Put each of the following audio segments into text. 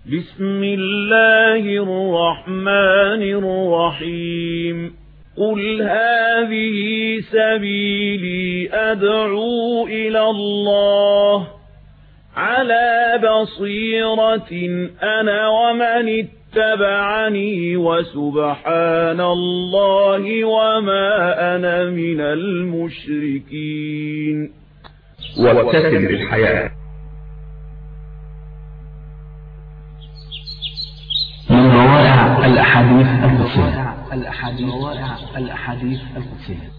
بسم الله الرحمن الرحيم قل هذه سبيلي أدعو إلى الله على بصيرة أنا ومن اتبعني وسبحان الله وما أنا من المشركين وابتسم للحياة من روائع الأحاديث القدسية الأحاديث روائع الأحاديث القدسية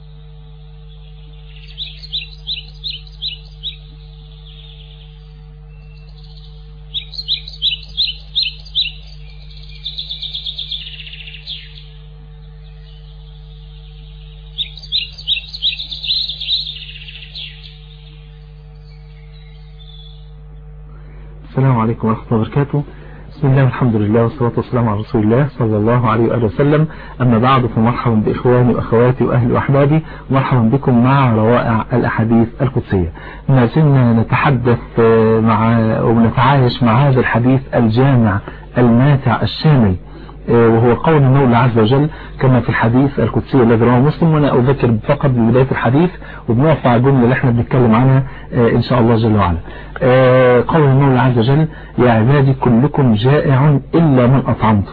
السلام عليكم ورحمة الله وبركاته بسم الله والحمد لله والصلاة والسلام على رسول الله صلى الله عليه وآله وسلم أما بعد فمرحبا بإخواني وأخواتي وأهلي وأحبابي مرحبا بكم مع روائع الأحاديث القدسية ما زلنا نتحدث مع ونتعايش مع هذا الحديث الجامع الماتع الشامل وهو قول المولى عز وجل كما في الحديث القدسي الذي رواه مسلم وانا اذكر فقط ببداية الحديث وبنقف مع الجملة اللي احنا بنتكلم عنها ان شاء الله جل وعلا قول المولى عز وجل يا عبادي كلكم جائع الا من اطعمته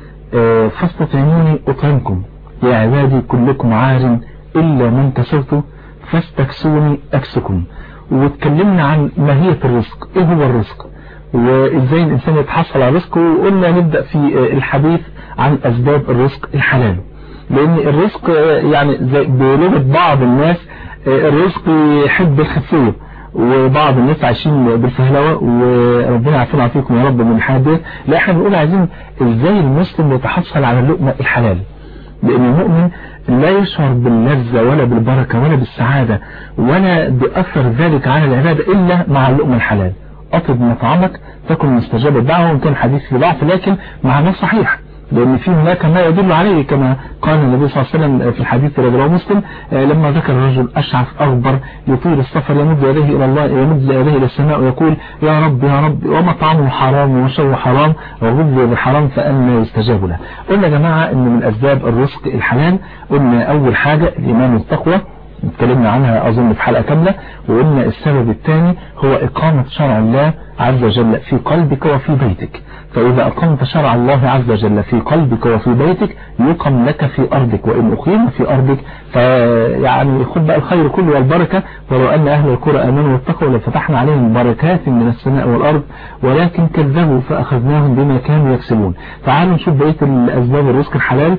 فاستطعموني اطعمكم يا عبادي كلكم عار الا من كسرته فاستكسوني اكسكم واتكلمنا عن ماهية الرزق ايه هو الرزق وازاي الانسان يتحصل على رزقه وقلنا نبدأ في الحديث عن اسباب الرزق الحلال لان الرزق يعني زي بلغة بعض الناس الرزق يحب الخفية وبعض الناس عايشين بالفهلوة وربنا يعافينا ويعافيكم يا رب من الحياة دي لا احنا بنقول عايزين ازاي المسلم يتحصل على اللقمة الحلال لان المؤمن لا يشعر باللذة ولا بالبركة ولا بالسعادة ولا بأثر ذلك على العبادة إلا مع اللقمة الحلال أطلب مطعمك تكن مستجاب الدعوة وإن كان حديث في ضعف لكن معناه صحيح لأن في هناك ما يدل عليه كما قال النبي صلى الله عليه وسلم في الحديث الذي رواه مسلم لما ذكر الرجل أشعث أغبر يطيل السفر يمد يديه إلى الله يمد يديه إلى السماء ويقول يا رب يا رب ومطعمه حرام وشو حرام وغذي بالحرام فأنا يستجاب له قلنا يا جماعة أن من أسباب الرزق الحلال قلنا أول حاجة الإيمان والتقوى اتكلمنا عنها أظن في حلقة كاملة وقلنا السبب الثاني هو إقامة شرع الله عز وجل في قلبك وفي بيتك فإذا أقمت شرع الله عز وجل في قلبك وفي بيتك يقم لك في أرضك وإن أقيم في أرضك فيعني خد بقى الخير كله والبركة ولو أن أهل القرى آمنوا واتقوا لفتحنا عليهم بركات من السماء والأرض ولكن كذبوا فأخذناهم بما كانوا يكسبون تعالوا نشوف بقية الأسباب الرزق الحلال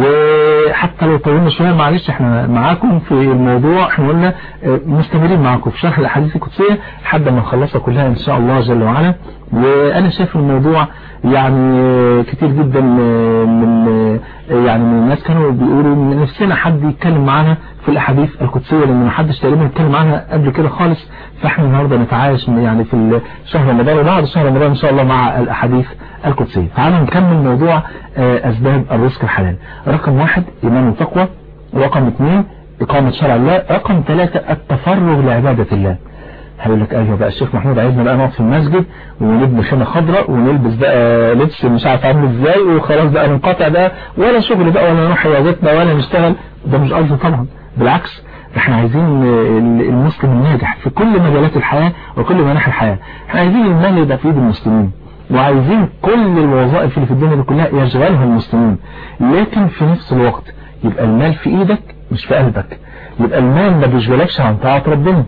وحتى لو طولنا شوية معلش احنا معاكم في الموضوع احنا قلنا مستمرين معاكم في شرح الأحاديث القدسية لحد ما نخلصها كلها إن شاء الله جل وعلا وأنا شايف الموضوع يعني كتير جدا من يعني من الناس كانوا بيقولوا ان نفسنا حد يتكلم معانا في الاحاديث القدسية لان ما حدش تقريبا يتكلم عنها قبل كده خالص فاحنا النهاردة نتعايش يعني في شهر رمضان وبعد شهر رمضان ان شاء الله مع الاحاديث القدسية تعالوا نكمل موضوع اسباب الرزق الحلال رقم واحد ايمان وتقوى رقم اثنين اقامة شرع الله رقم ثلاثة التفرغ لعبادة الله هيقول لك ايوه بقى الشيخ محمود عايزنا بقى نقعد في المسجد ونبني خيمه خضراء ونلبس بقى لبس مش عارف عامل ازاي وخلاص بقى ننقطع بقى ولا شغل بقى ولا نروح عيادتنا ولا نشتغل ده مش قصدي طبعا بالعكس احنا عايزين المسلم الناجح في كل مجالات الحياة وكل مناحي الحياة احنا عايزين المال يبقى في ايد المسلمين وعايزين كل الوظائف اللي في الدنيا دي كلها يشغلها المسلمين لكن في نفس الوقت يبقى المال في ايدك مش في قلبك يبقى المال ما بيشغلكش عن طاعة ربنا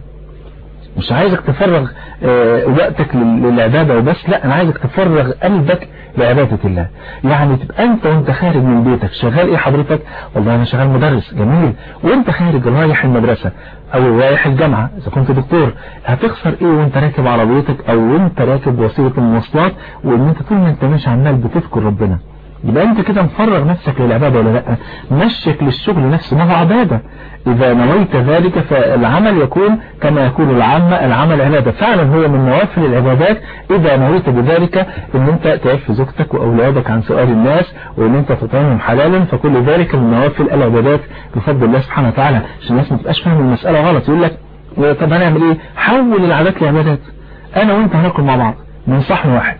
مش عايزك تفرغ اه وقتك للعبادة وبس لا انا عايزك تفرغ قلبك لعبادة الله يعني تبقى انت وانت خارج من بيتك شغال ايه حضرتك والله انا شغال مدرس جميل وانت خارج رايح المدرسة او رايح الجامعة اذا كنت دكتور هتخسر ايه وانت راكب عربيتك او وانت راكب وسيلة المواصلات وان انت طول ما انت ماشي عمال بتذكر ربنا يبقى انت كده مفرغ نفسك للعبادة ولا لا مشيك للشغل نفسه ما هو عبادة اذا نويت ذلك فالعمل يكون كما يكون العامة العمل عبادة فعلا هو من نوافل العبادات اذا نويت بذلك ان انت تعف زوجتك واولادك عن سؤال الناس وان انت تطعمهم حلالا فكل ذلك من نوافل العبادات بفضل الله سبحانه وتعالى عشان الناس ما تبقاش فاهم المسألة غلط يقول لك طب هنعمل ايه حول العادات لعبادات انا وانت هناكل مع بعض من صحن واحد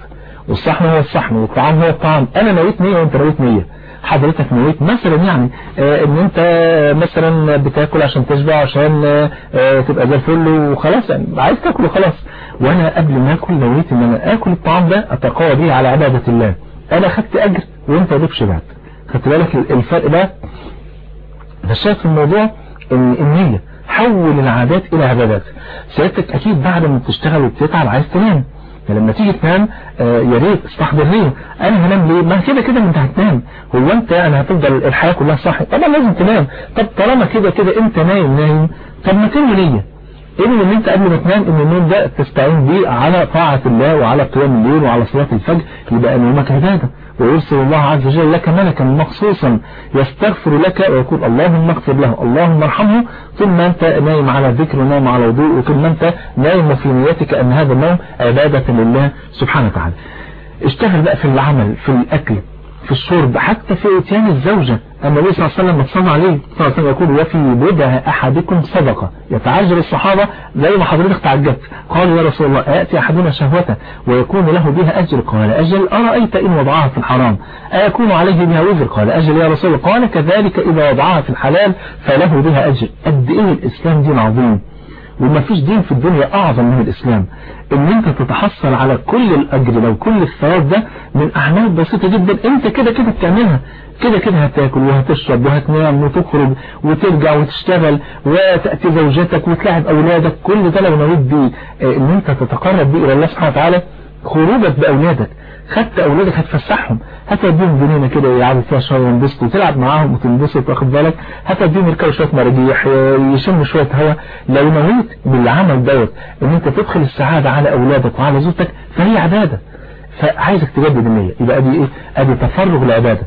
والصحن هو الصحن والطعام هو الطعام انا نويت نية وانت نويت نية حضرتك نويت مثلا يعني آه ان انت مثلا بتاكل عشان تشبع عشان آه تبقى زي الفل وخلاص يعني عايز تاكل وخلاص وانا قبل ما اكل نويت ان انا اكل الطعام ده اتقوى به على عبادة الله انا خدت اجر وانت دوب شبعت خدت بالك الفرق ده فالشاهد في الموضوع ان النية حول العادات الى عبادات سيادتك اكيد بعد ما بتشتغل وبتتعب عايز تنام فلما تيجي تنام آه يا ريت استحضر ليه انا هنام ليه ما كده كده انت هتنام هو انت انا هتفضل الحياة كلها صاحي طبعا لازم تنام طب طالما كده كده انت نايم نايم طب ما تنوي نية انوي ان انت قبل ما تنام ان النوم ده تستعين بيه على طاعة الله وعلى قيام الليل وعلى صلاة الفجر يبقى نومك عبادة ويرسل الله عز وجل لك ملكا مخصوصا يستغفر لك ويقول اللهم اغفر له اللهم ارحمه طول ما انت نايم على ذكر ونايم على وضوء وطول ما انت نايم في نيتك ان هذا النوم عبادة لله سبحانه وتعالى اشتغل بقى في العمل في الاكل في الشرب حتى في اتيان الزوجة النبي صلى الله عليه وسلم صلى عليه صلى الله عليه وسلم يقول وفي بضع احدكم صدقة يتعجب الصحابة زي ما حضرتك تعجبت قالوا يا رسول الله يأتي احدنا شهوته ويكون له بها اجر قال اجل ارأيت ان وضعها في الحرام ايكون عليه بها وزر قال اجل يا رسول الله قال كذلك اذا وضعها في الحلال فله بها اجر قد ايه الاسلام دين عظيم وما فيش دين في الدنيا اعظم من الاسلام ان انت تتحصل على كل الاجر لو كل الثواب ده من اعمال بسيطة جدا انت كده كده بتعملها كده كده هتاكل وهتشرب وهتنام وتخرج وترجع وتشتغل وتأتي زوجتك وتلعب اولادك كل ده لو نويت بيه ان انت تتقرب بيه الى الله سبحانه وتعالى خروجك باولادك خدت اولادك هتفسحهم هتوديهم جنينه كده يلعبوا فيها شويه وينبسطوا تلعب معاهم وتنبسط واخد بالك هتوديهم يركبوا شويه مراجيح يشموا شويه هواء لو نويت بالعمل دوت ان انت تدخل السعاده على اولادك وعلى زوجتك فهي عباده فعايزك تجدد النيه يبقى ادي ايه ادي تفرغ العباده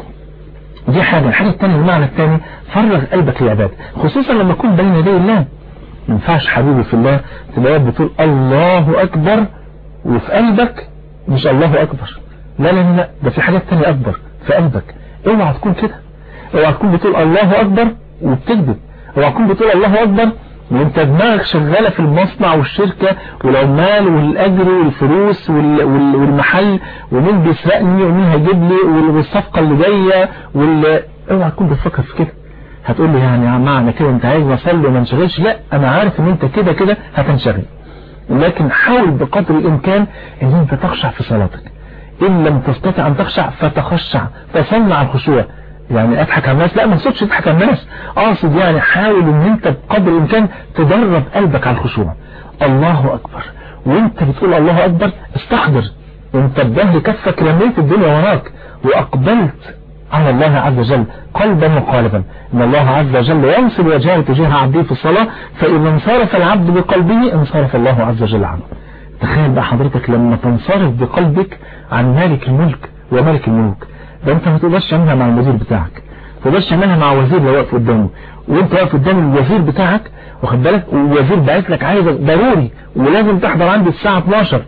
دي حاجة الحاجة الثانية المعنى الثاني فرغ قلبك للعبادة خصوصا لما تكون بين يدي الله ما ينفعش حبيبي في الله تبقى بتقول الله أكبر وفي قلبك مش الله أكبر لا لا لا ده في حاجات تانية أكبر في قلبك اوعى تكون كده اوعى تكون بتقول الله أكبر وبتكذب اوعى تكون بتقول الله أكبر وانت دماغك شغالة في المصنع والشركة والعمال والأجر والفلوس والمحل ومين بيسرقني ومين هيجيب لي والصفقة اللي جاية وال... اوعى تكون بتفكر في كده هتقول لي يعني معنى كده انت عايز اصلي وما انشغلش لا انا عارف ان انت كده كده هتنشغل لكن حاول بقدر الامكان ان انت تخشع في صلاتك ان لم تستطع ان تخشع فتخشع تصنع الخشوع يعني اضحك على الناس لا ما تقصدش تضحك على الناس اقصد يعني حاول ان انت بقدر الامكان تدرب قلبك على الخشوع الله اكبر وانت بتقول الله اكبر استحضر انت بظهر كفك رميت الدنيا وراك واقبلت على الله عز وجل قلبا وقالبا ان الله عز وجل ينصب وجهه تجاه عبده في الصلاة فإذا انصرف العبد بقلبه انصرف الله عز وجل عنه تخيل بقى حضرتك لما تنصرف بقلبك عن مالك الملك وملك الملوك ده انت ما تقدرش تعملها مع المدير بتاعك ما تقدرش تعملها مع وزير لو واقف قدامه وانت واقف قدام الوزير بتاعك واخد بالك والوزير باعت لك عايزك ضروري ولازم تحضر عندي الساعة 12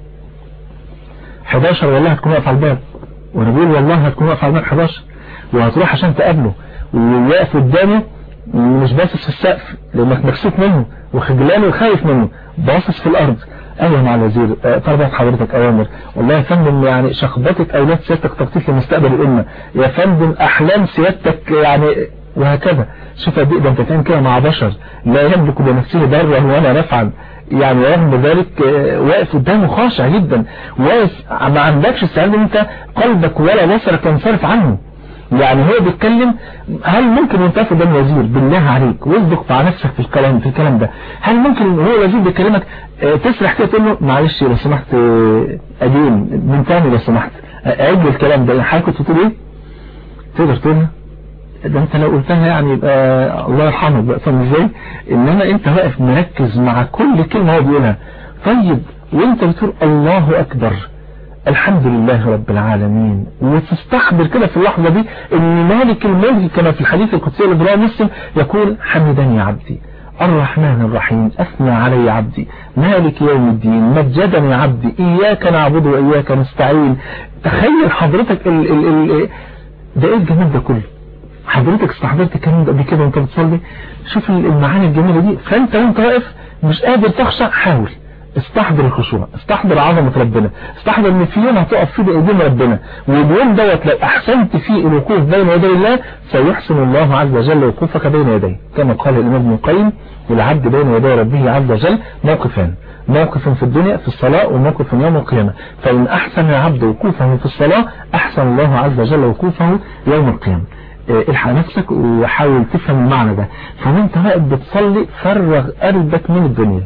11 والله هتكون واقف على الباب وانا بقول والله هتكون واقف على الباب 11 وهتروح عشان تقابله وواقف قدامه مش باصص في السقف لانك مكسوف منه وخجلان وخايف منه باصص في الارض ايوه مع الوزير طلبت حضرتك اوامر والله يا فندم يعني شخبطة اولاد سيادتك تخطيط لمستقبل الامة يا فندم احلام سيادتك يعني وهكذا شوف قد ايه ده انت كان كده مع بشر لا يملك بنفسه ضرا ولا نفعا يعني رغم ذلك واقف قدامه خاشع جدا واقف ما عندكش استعداد انت قلبك ولا بصرك تنصرف عنه يعني هو بيتكلم هل ممكن وانت واقف قدام وزير بالله عليك واصدق مع نفسك في الكلام في الكلام ده هل ممكن هو الوزير بيكلمك تسرح كده تقول له معلش لو سمحت اجين من تاني لو سمحت عيد الكلام ده حضرتك كنت بتقول ايه تقدر تقولها ده انت لو قلتها يعني يبقى الله يرحمه بقى فاهم ازاي انما انت واقف مركز مع كل كلمه هو بيقولها طيب وانت بتقول الله اكبر الحمد لله رب العالمين وتستحضر كده في اللحظة دي ان مالك الملك كما في الحديث القدسي لابراهيم مسلم يقول حمدني عبدي الرحمن الرحيم أثنى علي عبدي مالك يوم الدين مجدني عبدي إياك نعبد وإياك نستعين تخيل حضرتك ال ال ال ده إيه الجمال ده كله حضرتك استحضرت الكلام ده قبل كده وانت بتصلي شوف المعاني الجميلة دي فانت وانت واقف مش قادر تخشع حاول استحضر الخشوع استحضر عظمة ربنا استحضر ان في يوم هتقف فيه بايدين ربنا واليوم دوت لو احسنت فيه الوقوف بين يدي الله سيحسن الله عز وجل وقوفك بين يديه كما قال الامام ابن القيم العبد بين يدي ربه عز وجل موقفان موقف في الدنيا في الصلاة وموقف يوم القيامة فإن أحسن العبد وقوفه في الصلاة أحسن الله عز وجل وقوفه يوم القيامة الحق نفسك وحاول تفهم المعنى ده فوانت واقف بتصلي فرغ قلبك من الدنيا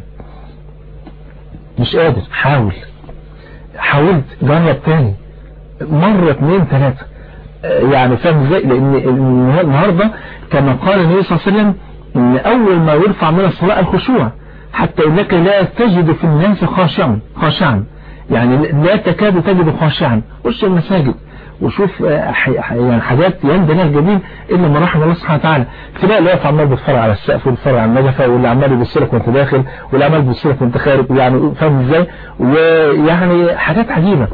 مش قادر حاول حاولت جرب تاني مرة اتنين تلاتة يعني فاهم ازاي لان النهاردة كما قال النبي صلى الله عليه وسلم ان اول ما يرفع من الصلاة الخشوع حتى انك لا تجد في الناس خاشعا خاشعا يعني لا تكاد تجد خاشعا وش المساجد وشوف يعني حاجات يندى لها الجميل الا ما رحم الله سبحانه وتعالى تلاقي اللي واقف عمال بيتفرج على السقف ويتفرج على النجفه واللي عمال يبص لك وانت داخل واللي عمال يبص لك وانت خارج يعني فاهم ازاي ويعني حاجات عجيبه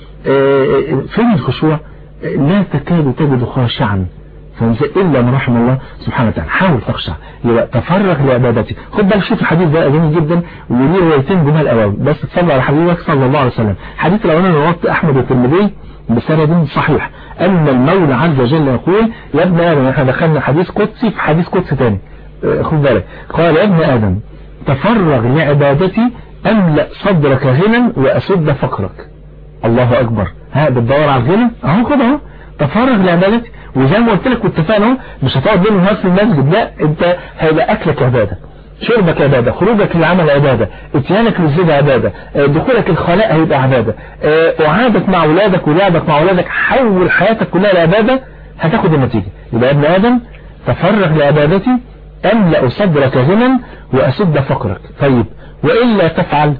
فين الخشوع لا تكاد تجد خاشعا إلا من رحم الله سبحانه وتعالى حاول تخشع يبقى تفرغ لعبادتي خد بالك شوف الحديث ده جميل جدا وليه روايتين جمال قوي بس تصلي على حبيبك صلى الله عليه وسلم الحديث الاولاني رواه احمد والترمذي بسند صحيح أن المولى عز وجل يقول يا ابن آدم احنا دخلنا حديث قدسي في حديث قدسي تاني خد بالك قال يا ابن آدم تفرغ لعبادتي أملأ صدرك غنى وأسد فقرك الله أكبر ها بتدور على الغنى اهو خد اهو تفرغ لعبادتي وزي ما قلت لك واتفقنا اهو مش هتقعد ليل ونهار في المسجد لا انت هيبقى اكلك عباده شربك عبادة خروجك للعمل عبادة اتيانك للزيد عبادة دخولك الخلاء هيبقى عبادة اعادك مع اولادك ولعبك مع اولادك حول حياتك كلها لعبادة هتاخد النتيجة يبقى ابن ادم تفرغ لعبادتي املأ صدرك غنى واسد فقرك طيب وإلا تفعل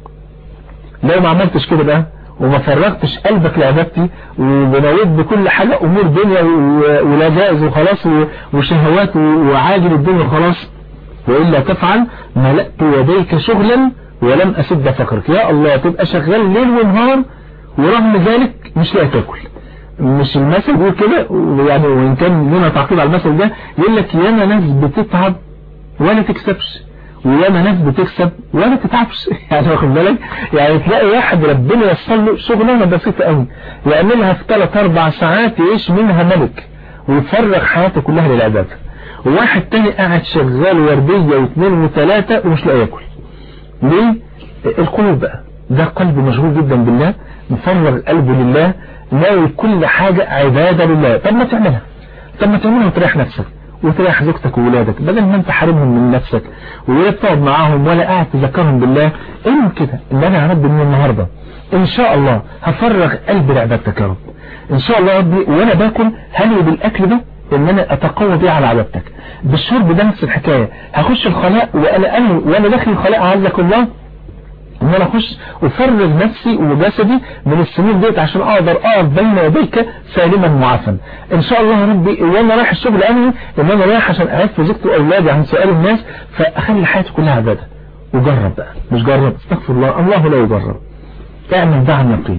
لو ما عملتش كده بقى وما فرغتش قلبك لعبادتي ونويت بكل حاجة امور دنيا ولذائذ وخلاص وشهوات وعاجل الدنيا خلاص وإلا تفعل ملأت يديك شغلا ولم أسد فقرك يا الله تبقى شغال ليل ونهار ورغم ذلك مش لاقي تاكل مش المثل بيقول كده يعني وإن كان لنا تعقيب على المثل ده يقول لك ياما ناس بتتعب ولا تكسبش وياما ناس بتكسب ولا تتعبش يعني واخد بالك يعني تلاقي واحد ربنا يوصل له شغلانه بسيطه قوي يعملها في 3 4 ساعات يعيش منها ملك ويفرغ حياته كلها للعباده وواحد تاني قاعد شغال وردية واثنين وثلاثة ومش لاقي ياكل ليه القلوب بقى ده قلب مشغول جدا بالله مفرغ قلبه لله ناوي كل حاجة عبادة لله طب ما تعملها طب ما تعملها وتريح نفسك وتريح زوجتك وولادك بدل ما انت حارمهم من نفسك ولا تقعد معاهم ولا قاعد تذكرهم بالله اعمل كده اللي انا هرد من النهاردة ان شاء الله هفرغ قلبي لعبادتك يا رب ان شاء الله ربي وانا باكل هنوي بالاكل ده ان انا اتقوى بيه على عبادتك بالشرب ده نفس الحكاية هخش الخلاء وانا أنوي وانا داخل الخلاء عزك الله ان انا اخش افرغ نفسي وجسدي من السنين ديت عشان اقدر اقف بين يديك سالما معافا ان شاء الله يا ربي وانا رايح الشغل انوي ان انا رايح عشان اعف زوجتي واولادي عن سؤال الناس فاخلي حياتي كلها عباده وجرب بقى مش جرب استغفر الله الله لا يجرب اعمل ده عن يقين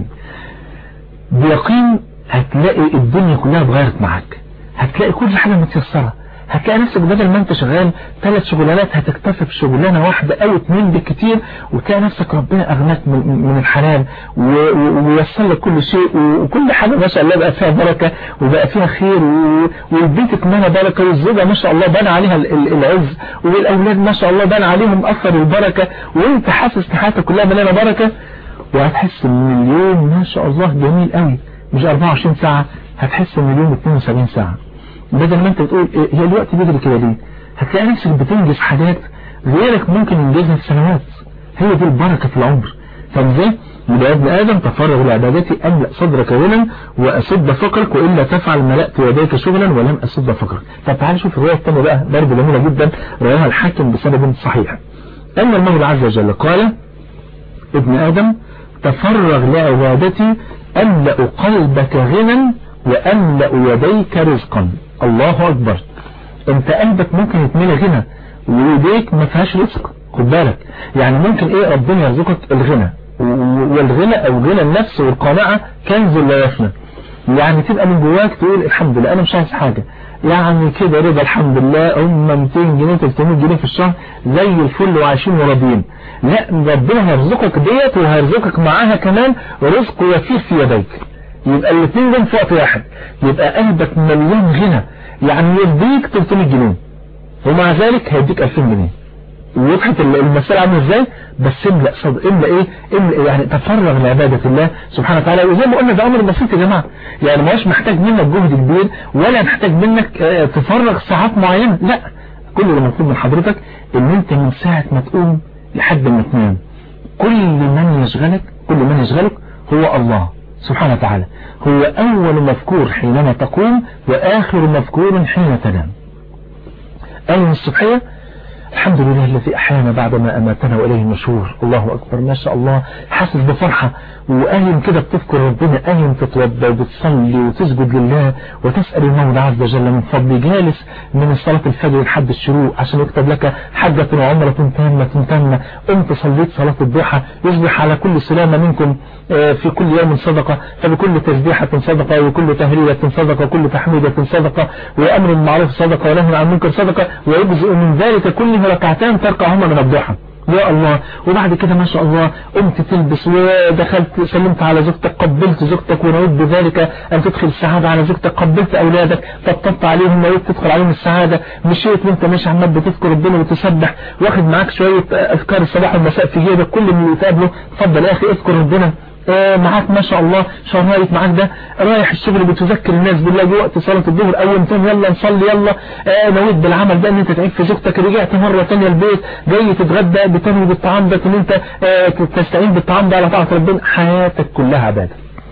بيقين هتلاقي الدنيا كلها اتغيرت معاك هتلاقي كل حاجة متيسرة هتلاقي نفسك بدل ما انت شغال ثلاث شغلانات هتكتفي بشغلانة واحدة او اتنين بالكتير وتلاقي نفسك ربنا اغناك من الحلال ويسر لك كل شيء وكل حاجة ما شاء الله بقى فيها بركة وبقى فيها خير والبيت اتمنى بركة والزوجة ما شاء الله بان عليها العز والاولاد ما شاء الله بان عليهم اثر البركة وانت حاسس ان حياتك كلها مليانة بركة وهتحس ان اليوم ما شاء الله جميل قوي مش 24 ساعة هتحس ان اليوم 72 ساعة بدل ما انت بتقول إيه هي الوقت بيجري كده ليه هتلاقي نفسك بتنجز حاجات غيرك ممكن ينجزها في سنوات هي دي البركة في العمر فازاي يبقى ابن ادم تفرغ لعبادتي املأ صدرك غنى واسد فقرك والا تفعل ملأت يديك شغلا ولم اسد فقرك فتعال شوف الرواية الثانية بقى برضه جميلة جدا رواها الحاكم بسند صحيح ان المولى عز وجل قال ابن ادم تفرغ لعبادتي املأ قلبك غنى واملأ يديك رزقا الله أكبر انت قلبك ممكن يتملى غنى ويديك ما فيهاش رزق خد بالك يعني ممكن ايه ربنا يرزقك الغنى والغنى او غنى النفس والقناعة كنز لا يفنى يعني تبقى من جواك تقول الحمد لله انا مش عايز حاجة يعني كده رضا الحمد لله هم 200 جنيه 300 جنيه في الشهر زي الفل وعايشين وراضيين لا ربنا هيرزقك ديت وهيرزقك معاها كمان رزق يسير في يديك يبقى الاثنين دول في وقت واحد يبقى قلبك مليان غنى يعني يديك 300 جنيه ومع ذلك هيديك 2000 جنيه وضحت المسألة عامله ازاي بس املأ صد املأ ايه املأ يعني تفرغ لعبادة الله سبحانه وتعالى وزي ما قلنا ده امر بسيط يا جماعة يعني ما هوش محتاج منك جهد كبير ولا محتاج منك اه تفرغ ساعات معينة لا كل اللي مطلوب من حضرتك ان انت من ساعة ما تقوم لحد ما تنام كل من يشغلك كل من يشغلك هو الله سبحانه وتعالى هو اول مذكور حينما تقوم واخر مذكور حين تنام ايوه الصبحية الحمد لله الذي أحيانا بعدما أماتنا وإليه النشور الله أكبر ما شاء الله حاسس بفرحة وقايم كده بتذكر ربنا قايم تتوضى وبتصلي وتسجد لله وتسأل المولى عز وجل من فضل جالس من صلاة الفجر لحد الشروق عشان يكتب لك حجة وعمرة تامة تامة قمت صليت صلاة الضحى يصبح على كل سلامة منكم في كل يوم صدقة فبكل تسبيحة صدقة وكل تهليلة صدقة وكل تحميدة صدقة وأمر بالمعروف صدقة ونهي عن المنكر صدقة ويجزء من ذلك كله ركعتان تركعهما من الضحى يا الله وبعد كده ما شاء الله قمت تلبس ودخلت سلمت على زوجتك قبلت زوجتك ونويت بذلك أن تدخل السعادة على زوجتك قبلت أولادك طبطبت عليهم نويت تدخل عليهم السعادة مشيت وانت ماشي عمال بتذكر ربنا وتسبح واخد معاك شوية أذكار الصباح والمساء في جيبك كل اللي تقابله اتفضل يا أخي اذكر ربنا معاك ما شاء الله شهرية معاك ده رايح الشغل بتذكر الناس بالله جه وقت صلاة الظهر قومتهم يلا نصلي يلا نويت بالعمل ده ان انت تعيب في زوجتك رجعت مرة تانية البيت جاي تتغدى بتنوي بالطعام ده ان انت تستعين بالطعام ده على طاعة ربنا حياتك كلها عبادة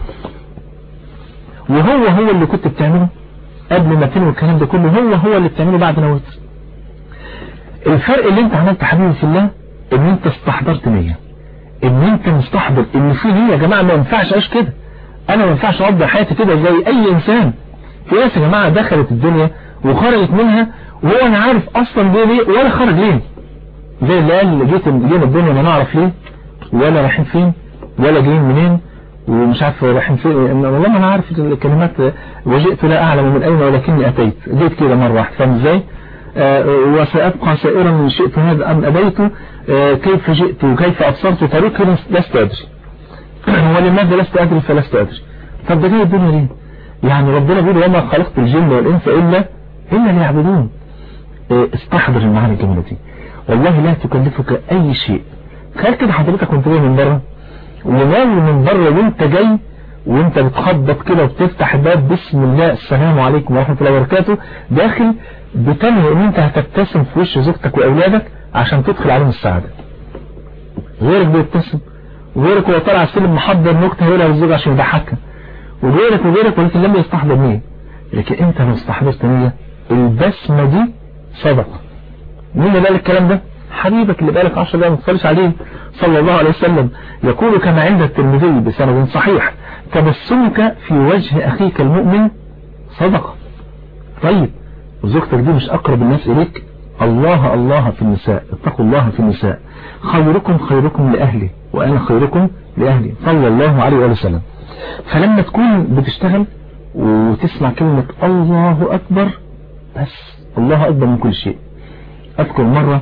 وهو هو اللي كنت بتعمله قبل ما تنوي الكلام ده كله هو هو اللي بتعمله بعد نويت الفرق اللي انت عملت حبيبي في الله ان انت استحضرت نية ان انت مستحضر ان في نية يا جماعة ما ينفعش اعيش كده انا ما ينفعش اقضي حياتي كده زي اي انسان في ناس يا جماعة دخلت الدنيا وخرجت منها وهو انا عارف اصلا ليه ليه ولا خرج ليه زي اللي قال جيت جينا الدنيا ما نعرف ليه ولا رايحين فين ولا جايين منين ومش عارف رايحين فين والله ما انا عارف الكلمات وجئت لا اعلم من اين ولكني اتيت جيت كده مرة واحدة فاهم ازاي آه وسأبقى سائرا شئت هذا أم أبيت آه كيف جئت وكيف أبصرت طريقي لست أدري ولماذا لست أدري فلست أدري طب ده جاي الدنيا ليه يعني ربنا بيقول وما خلقت الجن والإنس إلا إلا ليعبدون آه استحضر المعاني الجميلة دي والله لا تكلفك أي شيء تخيل كده حضرتك وانت جاي من بره وناوي من بره وانت جاي وانت بتخبط كده وبتفتح باب بسم الله السلام عليكم ورحمة الله وبركاته داخل بتنوي ان انت هتبتسم في وش زوجتك واولادك عشان تدخل عليهم السعادة غيرك بيبتسم وغيرك هو طالع السلم محضر نكتة هيقولها للزوج عشان يضحكها وغيرك وغيرك ولكن لم يستحضر نية لكن انت لو استحضرت نية البسمة دي صدقة مين اللي قال الكلام ده حبيبك اللي بقالك 10 دقايق ما تصليش عليه صلى الله عليه وسلم يقول كما عند الترمذي بسند صحيح تبسمك في وجه أخيك المؤمن صدقة طيب وزوجتك دي مش أقرب الناس إليك الله الله في النساء اتقوا الله في النساء خيركم خيركم لأهلي وأنا خيركم لأهلي صلى الله عليه وسلم فلما تكون بتشتغل وتسمع كلمة الله أكبر بس الله أكبر من كل شيء أذكر مرة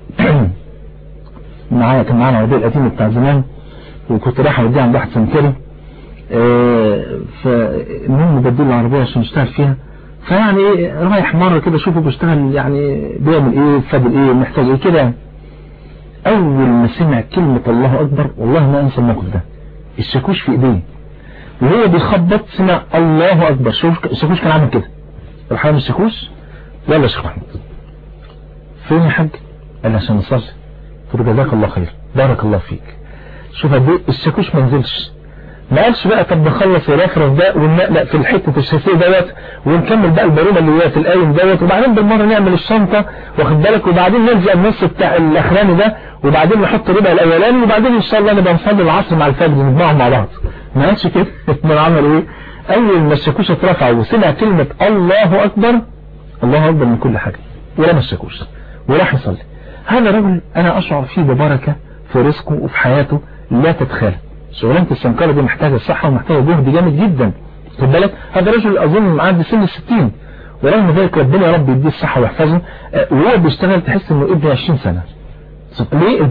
معايا كان معانا العربية القديمة بتاع زمان وكنت رايح اوديها عند واحد سمكري اه فالمهم بدل العربية عشان اشتغل فيها فيعني ايه رايح مرة كده اشوفه بيشتغل يعني بيعمل ايه فاضل ايه محتاج ايه كده اول ما سمع كلمة الله اكبر والله ما انسى الموقف ده الشاكوش في ايديه وهو بيخبط سمع الله اكبر شوف الشاكوش كان عامل كده راح عامل الشاكوش يلا يا شيخ محمد فين يا حاج قال لي عشان نصلي قلت له جزاك الله خير بارك الله فيك شوف قد ايه الشاكوش ما نزلش ما قالش بقى طب نخلص الرفرف ده وننقلق في الحته الشاسيه دوت ونكمل بقى البرومه اللي هي في القايم دوت وبعدين بالمره نعمل الشنطه واخد بالك وبعدين نلزق النص بتاع الاخراني ده وبعدين نحط ربع الاولاني وبعدين ان شاء الله نبقى نصلي العصر مع الفجر نجمعهم مع بعض ما قالش كده ما عمل ايه اول ما الشاكوش اترفع وسمع كلمه الله اكبر الله اكبر من كل حاجه ورمى الشاكوش وراح يصلي هذا رجل انا اشعر فيه ببركه في رزقه وفي حياته لا تتخيل شغلانة السمكرة دي محتاجة صحة ومحتاجة جهد جامد جدا خد بالك هذا رجل اظن معدي سن الستين ورغم ذلك ربنا يا رب يديه الصحة ويحفظه وهو بيشتغل تحس انه ابن 20 سنة ليه البركة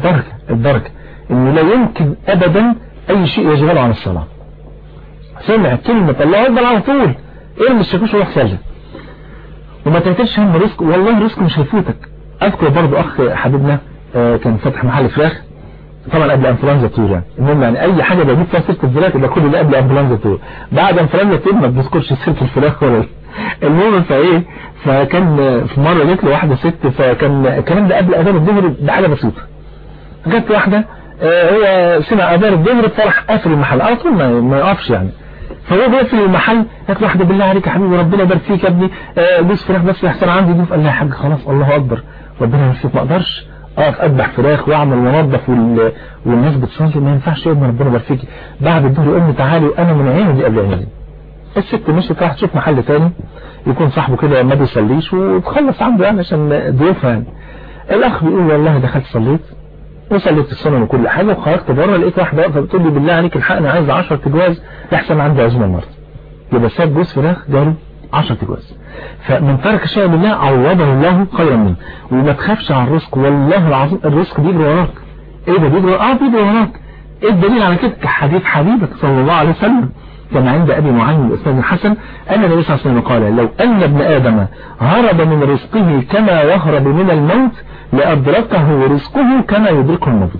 الدرجة انه لا يمكن ابدا اي شيء يشغله عن الصلاة سمع كلمة الله اكبر على طول ارمي الشاكوش وروح سجد وما تعتلش هم رزق والله رزق مش هيفوتك اذكر برضو اخ حبيبنا آه، كان فاتح محل فراخ طبعا قبل انفلونزا طيور يعني المهم يعني اي حاجه بجيب فيها سيره الفراخ يبقى كل ده قبل انفلونزا طيور بعد انفلونزا طيور ما بنذكرش سيره الفراخ ولا المهم فايه فكان في مره جت له واحده ست فكان الكلام ده قبل اذان الظهر بحاجه بسيطه جت واحده آه، هو سمع اذان الظهر فراح قافل المحل على طول ما ما يقفش يعني فهو بيقفل المحل قالت واحده بالله عليك يا حبيبي ربنا يبارك فيك يا ابني آه، جوز فراخ بس يحسن عندي ضيوف قال لها يا حاج خلاص الله اكبر ربنا يبارك فيك ما اقدرش اقف اذبح فراخ واعمل وانضف وال... والناس بتصلي ما ينفعش يا ابني ربنا يبارك فيك بعد الظهر امي تعالي وانا من عيني دي قبل عيني الست مشيت راح تشوف محل تاني يكون صاحبه كده ما بيصليش وتخلص عنده يعني عشان ضيوفها يعني الاخ بيقول والله دخلت صليت وصليت السنن وكل حاجه وخرجت بره لقيت واحده واقفه بتقول لي بالله عليك الحقني عايز 10 تجواز يحصل عندي عزومه النهارده يبقى ساب جوز فراخ جاله 10 تجواز فمن ترك شيء لله عوضه الله خيرا منه وما تخافش على الرزق والله العظيم الرزق بيجري وراك ايه ده بيجري اه بيجري وراك ايه الدليل على كده حديث حبيبك صلى الله عليه وسلم كما عند ابي معين الاسناد الحسن ان النبي صلى الله عليه وسلم قال لو ان ابن ادم هرب من رزقه كما يهرب من الموت لادركه رزقه كما يدركه الموت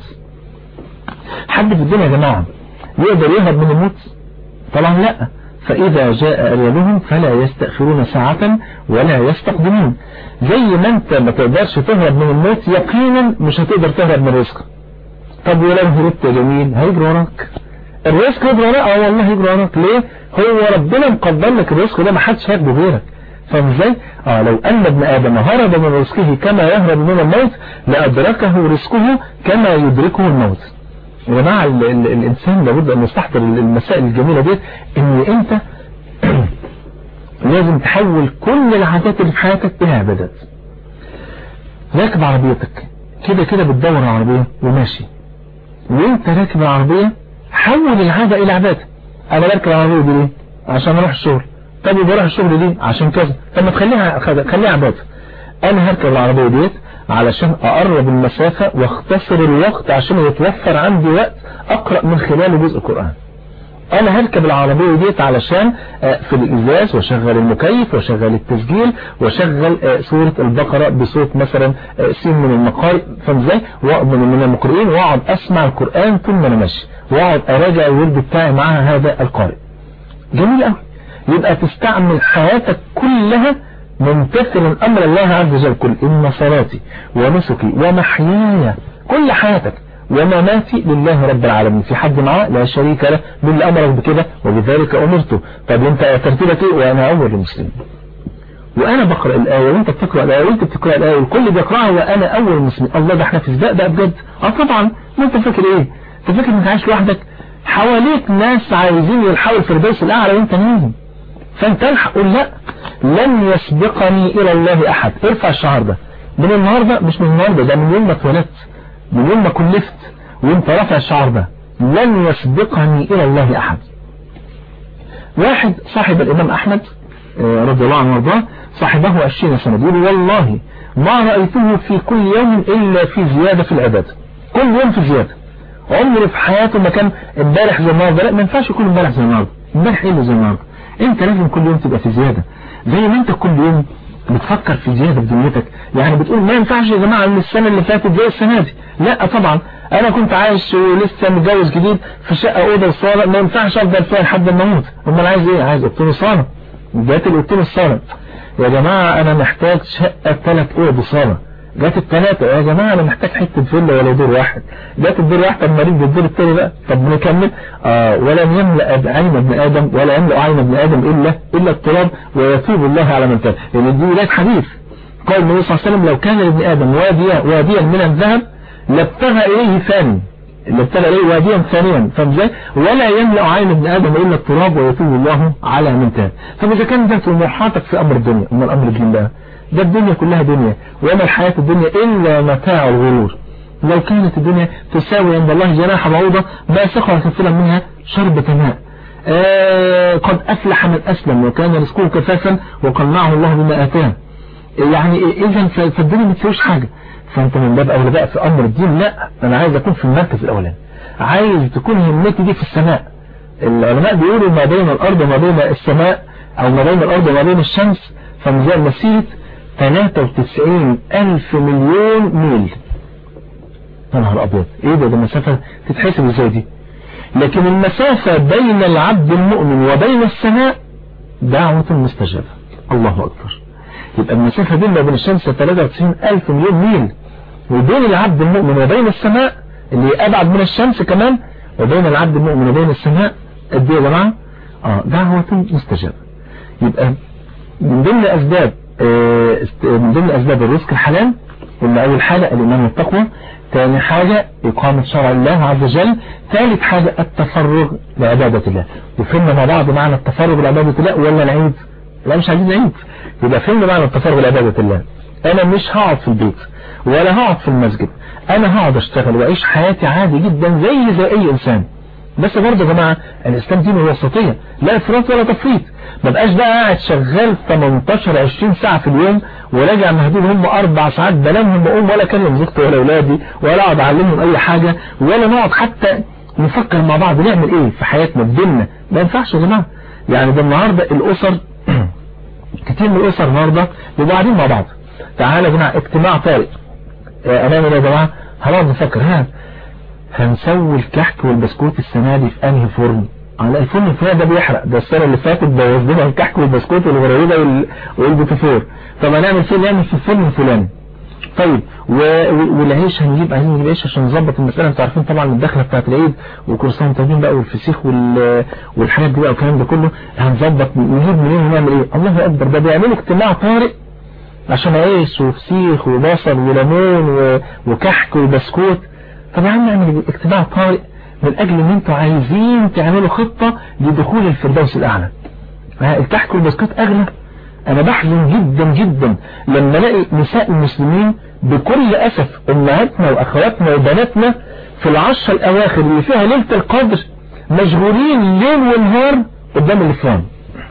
حد في الدنيا يا جماعه يقدر يهرب من الموت طبعا لا فإذا جاء أجلهم فلا يستأخرون ساعة ولا يستقدمون زي ما انت ما تقدرش تهرب من الموت يقينا مش هتقدر تهرب من رزقك طب ولو هربت يا جميل هيجري وراك الرزق يجري وراك اه والله يجري وراك ليه هو ربنا مقدر لك الرزق ده ما حدش هياخده غيرك فاهم ازاي اه لو ان ابن ادم هرب من رزقه كما يهرب من الموت لادركه رزقه كما يدركه الموت يا جماعه ال ال الانسان لابد ان يستحضر المسائل الجميله دي ان انت لازم تحول كل العادات اللي في حياتك الى عبادات راكب عربيتك كده كده بتدور على العربيه وماشي وانت راكب العربيه حول العاده الى عباده انا بركب العربيه دي ليه عشان اروح الشغل طب بروح الشغل ليه عشان كذا طب ما تخليها خليها عباده انا هركب العربيه ديت علشان اقرب المسافة واختصر الوقت عشان يتوفر عندي وقت اقرأ من خلاله جزء قرآن انا هركب العربية ديت علشان في الازاز واشغل المكيف واشغل التسجيل واشغل سورة البقرة بصوت مثلا سين من المقارئ فاهم ازاي من المقرئين واقعد اسمع القرآن طول ما انا ماشي واقعد اراجع الورد بتاعي مع هذا القارئ جميل قوي يبقى تستعمل حياتك كلها ممتثلا امر الله عز وجل قل ان صلاتي ونسكي ومحياي كل حياتك ومماتي لله رب العالمين في حد معاه لا شريك له من اللي امرك بكده وبذلك امرته طب انت ترتيبك ايه وانا اول المسلمين وانا بقرا الايه وانت بتقرا الايه وانت بتقرا الايه والكل بيقراها وانا اول المسلمين الله ده احنا في سباق بقى بجد اه طبعا ما انت فاكر ايه انت فاكر انك عايش لوحدك حواليك ناس عايزين يلحقوا الفردوس الاعلى وانت نايم فانت الحق قول لا لن يسبقني الى الله احد ارفع الشعار ده من النهاردة مش من النهاردة ده من يوم ما اتولدت من يوم ما كلفت وانت رافع الشعار ده لن يسبقني الى الله احد واحد صاحب الامام احمد رضي الله عنه وارضاه صاحبه عشرين سنة بيقول والله ما رأيته في كل يوم الا في زيادة في العبادة كل يوم في زيادة عمره في حياته ما كان امبارح زي النهارده لا ما ينفعش يكون امبارح زي النهارده امبارح ايه اللي زي النهارده انت لازم كل يوم تبقى في زيادة زي ما انت كل يوم بتفكر في زيادة في دنيتك يعني بتقول ما ينفعش يا جماعة ان السنة اللي فاتت زي السنة دي لا طبعا انا كنت عايش ولسه متجوز جديد في شقة اوضه وصالة ما ينفعش افضل فيها لحد ما اموت امال عايز ايه عايز اوضتين وصالة جات الاوضتين الصالة يا جماعة انا محتاج شقة ثلاث اوض وصالة جات الثلاثة يا جماعة انا محتاج حتة فيلا ولا دور واحد جات الدور واحد المريض بالدور الثاني بقى طب نكمل آه ولن يملأ عين ابن ادم ولا يملأ عين ابن ادم الا الا التراب ويتوب الله على من تاب لان دي ولاد حديث قال النبي صلى الله عليه وسلم لو كان لابن ادم واديا واديا من الذهب لابتغى اليه ثاني لابتغى اليه واديا ثانيا فاهم ازاي ولا يملأ عين ابن ادم الا التراب ويتوب الله على من تاب فاذا كان ده طموحاتك في امر الدنيا امال امر الدين ده ده الدنيا كلها دنيا وما الحياة الدنيا إلا متاع الغرور لو كانت الدنيا تساوي عند الله جناح بعوضة ما سقى كثيرا منها شربة ماء آه قد أفلح من أسلم وكان رزقه كفافا وقنعه الله بما آتاه يعني إذا فالدنيا ما تساويش حاجة فانت من باب اولى بقى في امر الدين لا انا عايز اكون في المركز الاولاني عايز تكون همتي دي في السماء العلماء بيقولوا ما بين الارض وما بين السماء او ما بين الارض وما بين الشمس فمزال مسيرة 93 الف مليون ميل يا نهار ابيض ايه ده ده مسافة تتحسب ازاي دي لكن المسافة بين العبد المؤمن وبين السماء دعوة مستجابة الله اكبر يبقى المسافة بيننا وبين الشمس 93 الف مليون ميل وبين العبد المؤمن وبين السماء اللي ابعد من الشمس كمان وبين العبد المؤمن وبين السماء قد ايه يا جماعه اه دعوه مستجابه يبقى من ضمن اسباب آه من ضمن اسباب الرزق الحلال قلنا اول حاجه الايمان والتقوى ثاني حاجة إقامة شرع الله عز وجل ثالث حاجة التفرغ لعبادة الله وفهمنا مع بعض معنى التفرغ لعبادة الله ولا العيد لا مش عايزين عيد يبقى فهمنا معنى التفرغ لعبادة الله أنا مش هقعد في البيت ولا هقعد في المسجد أنا هقعد أشتغل وأعيش حياتي عادي جدا زي زي أي إنسان بس برضه يا جماعة الإسلام دين الوسطية لا إفراط ولا تفريط ما بقاش بقى قاعد شغال 18 20 ساعة في اليوم وراجع مهدود هم أربع ساعات بنامهم بقوم ولا أكلم زوجتي ولا أولادي ولا أقعد أعلمهم أي حاجة ولا نقعد حتى نفكر مع بعض نعمل إيه في حياتنا في ديننا ما ينفعش يا جماعة يعني ده النهاردة الأسر كتير من الأسر النهاردة بيبقوا قاعدين مع بعض تعالى يا جماعة اجتماع طارئ أمامنا يا جماعة هنقعد نفكر ها هنسوي الكحك والبسكوت السنة دي في انهي فرن على الفرن الفرن ده بيحرق ده السنة اللي فاتت بوظنا الكحك والبسكوت والغريبة وال... والبوتفور طب هنعمل فيه نعمل في الفرن الفلاني طيب و... والعيش هنجيب عايزين نجيب عيش عشان نظبط المسألة انتوا عارفين طبعا الدخلة بتاعت العيد وكروسان طاجين بقى والفسيخ وال... والحاجات دي بقى والكلام ده كله هنظبط نجيب منين ونعمل ايه الله اكبر ده بيعملوا اجتماع طارئ عشان عيش وفسيخ وبصل وليمون و... وكحك وبسكوت طب يا عم نعمل اجتماع طارئ من اجل ان انتوا عايزين تعملوا خطة لدخول الفردوس الاعلى الكحك والبسكوت اغلى انا بحزن جدا جدا لما الاقي نساء المسلمين بكل اسف امهاتنا واخواتنا وبناتنا في العشر الاواخر اللي فيها ليلة القدر مشغولين ليل ونهار قدام الافران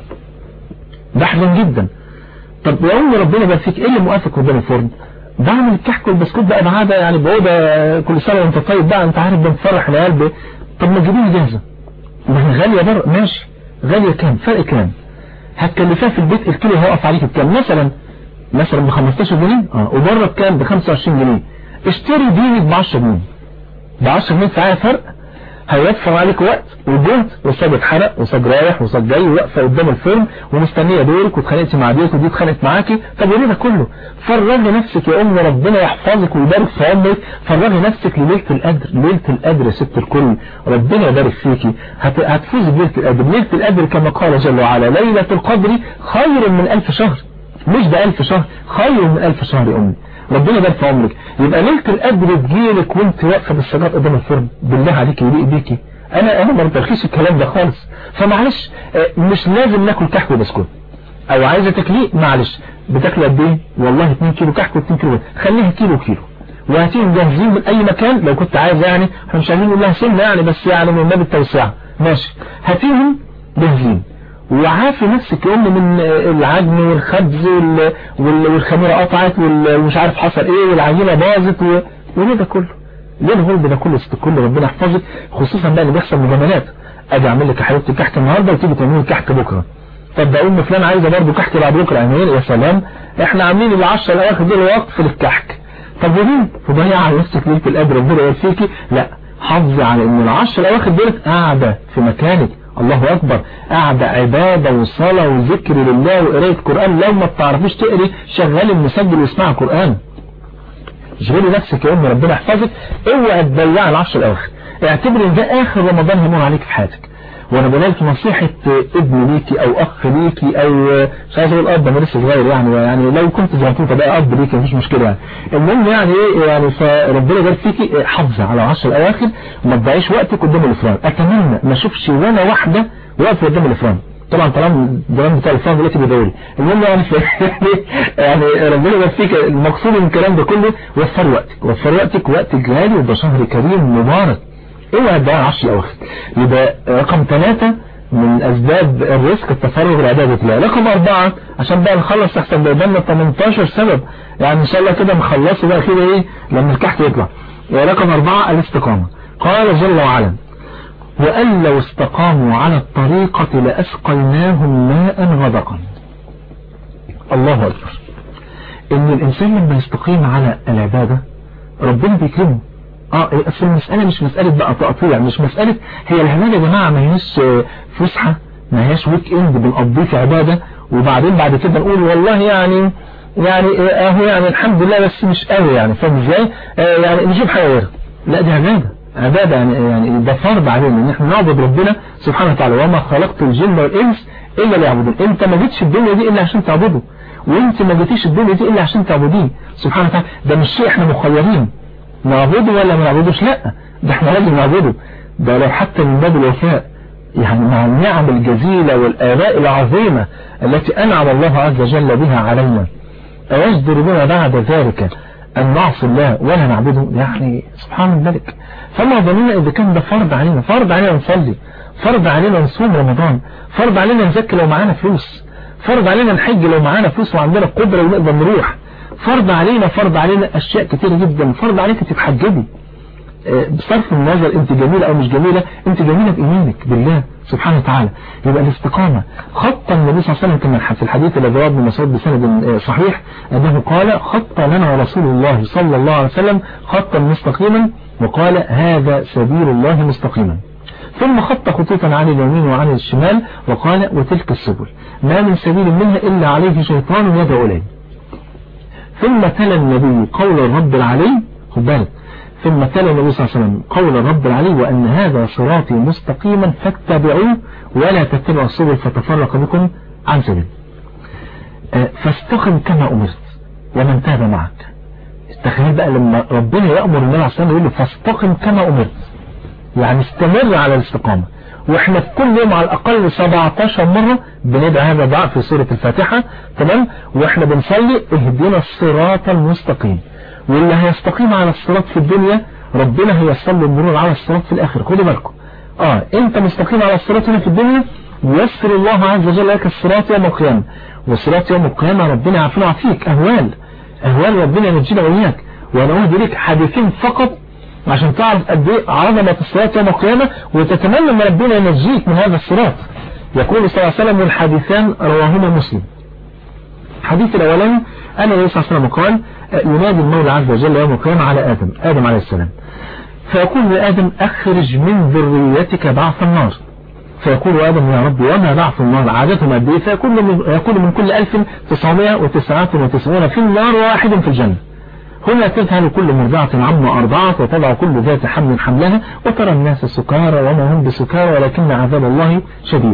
بحزن جدا طب يا ام ربنا بقى فيك ايه اللي موافق قدام الفرن بعمل الكحك والبسكوت بقى بعادة يعني بعودة كل سنة وانت طيب بقى انت عارف بنفرح العيال ب... طب ما تجيبيني جاهزة ما هي غالية بره ماشي غالية كام فرق كام هتكلفها في البيت الكيلو هيقف عليك بكام مثلا مثلا ب 15 جنيه اه وبره بكام ب 25 جنيه اشتري دينك ب 10 جنيه ب 10 جنيه ساعة فرق هيوفر عليك وقت وجهد وصاد اتحرق وصاد رايح وصاد جاي واقفه قدام الفيلم ومستنيه دورك واتخانقتي مع ديك ودي اتخانقت معاكي طب وليه ده كله فرغي نفسك يا ام ربنا يحفظك ويبارك في عمرك فرغي نفسك لليله القدر ليله القدر يا ست الكل ربنا يبارك فيكي هت... هتفوزي بليله القدر ليله القدر كما قال جل وعلا ليله القدر خير من ألف شهر مش ده ألف شهر خير من ألف شهر يا امي ربنا يبارك في عمرك يبقى ليله القدر تجيلك وانت واقفه بالسجاد قدام الفرن بالله عليك يليق بيكي انا انا ما بترخيش الكلام ده خالص فمعلش مش لازم ناكل كحك وبسكوت او عايزه تاكليه معلش بتاكل قد ايه والله 2 كيلو كحك و2 كيلو خليها كيلو كيلو وهاتيهم جاهزين من اي مكان لو كنت عايز يعني احنا مش عايزين نقول لها سنه يعني بس يعني من باب التوسعه ماشي هاتيهم جاهزين وعافي نفسك يا ام من العجن والخبز والخميره قطعت ومش عارف حصل ايه والعجينه باظت وليه ده كله ليه الغلب ده كله ست كله ربنا يحفظك خصوصا بقى اللي بيحصل مجاملات اجي اعمل لك يا حبيبتي كحك النهارده وتيجي تعملي كحك بكره طب ده ام فلان عايزه برضه كحك بعد بكره يعني يا سلام احنا عاملين ال 10 الاواخر دول وقف للكحك طب وليه تضيع على نفسك ليله القدر ربنا يوفيكي لا حافظي على ان ال 10 الاواخر دول قاعده في مكانك الله أكبر قاعدة عبادة وصلاة وذكر لله وقراية قرآن لو ما بتعرفيش تقري شغال المسجل واسمع قرآن اشغلي نفسك يا أم ربنا يحفظك اوعى تضيع العشر الأواخر اعتبر ان ده آخر رمضان هيمر عليك في حياتك وانا بقولك نصيحة ابن ليكي او اخ ليكي او مش عايز اقول اب انا لسه صغير يعني يعني لو كنت زغنطوطة بقى اب ليكي مفيش مشكلة يعني المهم يعني ايه يعني فربنا يبارك فيكي حافظي على العشر الاواخر وما تضيعيش وقتك قدام الافران اتمنى ما اشوفش ولا واحدة واقفة قدام الافران طبعا طالما الجرام بتاع الفرن دلوقتي بيدوري المهم يعني يعني ربنا يبارك فيك المقصود من الكلام ده كله وفر وقتك وفر وقتك وقتك غالي وده شهر كريم مبارك اوعى تضيع 10 اواخر يبقى رقم ثلاثة من اسباب الرزق التفرغ لعبادة الله رقم اربعة عشان بقى نخلص احسن بقى 18 سبب يعني ان شاء الله كده نخلصه بقى كده ايه لما الكحك يطلع ورقم اربعة الاستقامة قال جل وعلا وأن لو استقاموا على الطريقة لأسقيناهم ماء غدقا الله أكبر إن الإنسان لما يستقيم على العبادة ربنا بيكرمه اه اصل المسألة مش مسألة بقى تقطيع مش مسألة هي العبادة يا جماعة ما هيش فسحة ما هيش ويك اند بنقضيه في عبادة وبعدين بعد كده نقول والله يعني يعني اهو يعني الحمد لله بس مش قوي يعني فاهم ازاي آه يعني نجيب حاجة غيرها لا دي عبادة عبادة يعني, يعني ده فرض علينا ان احنا نعبد ربنا سبحانه وتعالى وما خلقت الجن والانس الا ليعبدون انت ما جيتش الدنيا دي الا عشان تعبده وانت ما جيتيش الدنيا دي الا عشان تعبديه سبحانه وتعالى ده مش شيء احنا مخيرين نعبده ولا ما نعبدوش لا ده احنا لازم نعبده ده لو حتى من باب الوفاء يعني مع النعم الجزيلة والآلاء العظيمة التي أنعم الله عز وجل بها علينا أيجدر بنا بعد ذلك أن نعصي الله ولا نعبده يعني سبحان الملك فما ظننا إذا كان ده فرض علينا فرض علينا نصلي فرض علينا نصوم رمضان فرض علينا نزكي لو معانا فلوس فرض علينا نحج لو معانا فلوس وعندنا قدرة ونقدر نروح فرض علينا فرض علينا أشياء كتيرة جدا فرض عليك تتحجبي بصرف النظر انت جميلة او مش جميلة انت جميلة بإيمانك بالله سبحانه وتعالى يبقى الاستقامة خط النبي صلى الله عليه وسلم كما في الحديث الذي رواه ابن مسعود بسند صحيح انه قال خط لنا رسول الله صلى الله عليه وسلم خطا مستقيما وقال هذا سبيل الله مستقيما ثم خط خطوطا عن اليمين وعن الشمال وقال وتلك السبل ما من سبيل منها إلا عليه شيطان يدعو إليه ثم تلا النبي قول الرب العلي خد بالك ثم تلا النبي صلى الله عليه وسلم قول الرب العلي وأن هذا صراطي مستقيما فاتبعوه ولا تتبعوا السبل فتفرق بكم عن سبيل فاستقم كما أمرت ومن تاب معك تخيل بقى لما ربنا يأمر النبي عليه الصلاة والسلام يقول له فاستقم كما أمرت يعني استمر على الاستقامة واحنا في كل يوم على الأقل 17 مرة بندعي هذا الدعاء في سورة الفاتحة تمام واحنا بنصلي اهدنا الصراط المستقيم واللي هيستقيم على الصراط في الدنيا ربنا هيصل المرور على الصراط في الآخر خدوا بالكم اه انت مستقيم على الصراط هنا في الدنيا يسر الله عز وجل لك الصراط يوم القيامة والصراط يوم القيامة ربنا يعفو عفيك أهوال أهوال ربنا ينجينا وإياك وأنا أهدي لك حديثين فقط عشان تعرف قد ايه عظمة الصراط يوم القيامة وتتمنى ان ربنا ينجيك من هذا الصراط يقول صلى الله عليه وسلم الحديثان رواهما مسلم الحديث الاولاني ان النبي صلى الله عليه وسلم قال ينادي المولى عز وجل يوم القيامة على آدم آدم عليه السلام فيقول لآدم أخرج من ذريتك بعث النار فيقول آدم يا رب وما بعث النار عادتهم قد ايه فيقول من, يقول من كل 1999 في النار واحد في الجنة هنا تذهل كل مرضعة عما أرضعت وتضع كل ذات حمل حملها وترى الناس سكارى وما هم بسكارى ولكن عذاب الله شديد